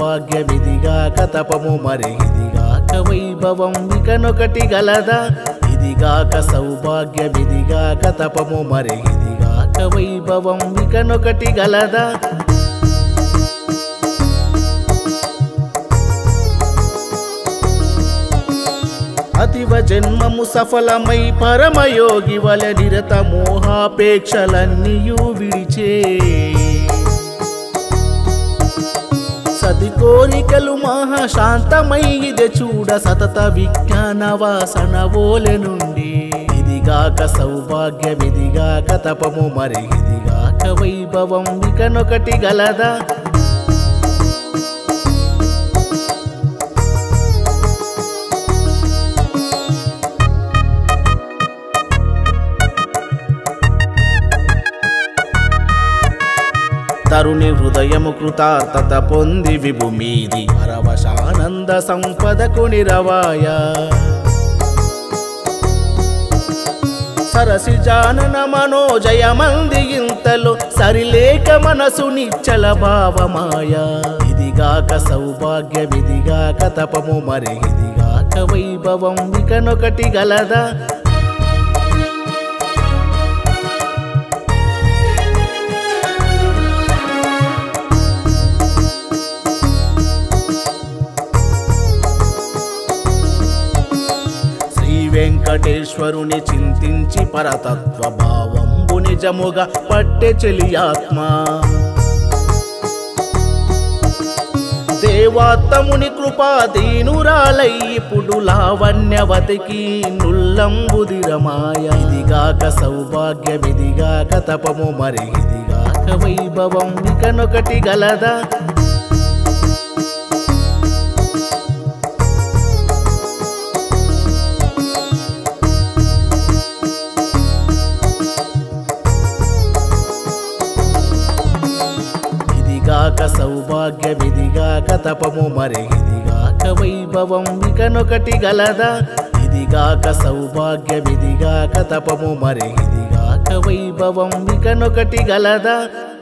సౌభాగ్యమిదిగాక తపము మరి ఇదిగాక వైభవం ఇకనొకటి గలదా ఇదిగాక సౌభాగ్యమిదిగాక తపము మరి ఇదిగాక వైభవం ఇకనొకటి గలదా అతివ జన్మము సఫలమై పరమయోగి వల నిరత మోహాపేక్షలన్నీయు విడిచే సతి కోరికలు మహాశాంతమై ఇది చూడ సతత విజ్ఞాన వాసన ఓలె నుండి ఇదిగాక సౌభాగ్యమిదిగాక తపము మరి ఇదిగాక వైభవం ఇకనొకటి గలదా తరుణి హృదయము కృతార్థత పొంది విభు మీది పరవశానంద సంపదకు నిరవాయ సరసి జానన మనోజయమంది ఇంతలో సరిలేక మనసు నిచ్చల భావమాయ ఇదిగాక సౌభాగ్యమిదిగాక తపము మరి ఇదిగాక వైభవం ఇకనొకటి గలదా శ్రీ వెంకటేశ్వరుని చింతించి పరతత్వ భావంబు నిజముగా పట్టె చెలియాత్మ దేవాత్తముని కృపాదీనురాలై ఇప్పుడు లావణ్యవతికి నుల్లంబుదిరమాయ ఇదిగాక సౌభాగ్యమిదిగాక తపము మరి ఇదిగాక వైభవం ఇకనొకటి గలదా ఇదిగాక సౌభాగ్యమిదిగాక తపము మరి ఇదిగాక వైభవం ఇకనొకటి గలదా ఇదిగాక సౌభాగ్యమిదిగాక తపము మరి ఇదిగాక వైభవం ఇకనొకటి గలదా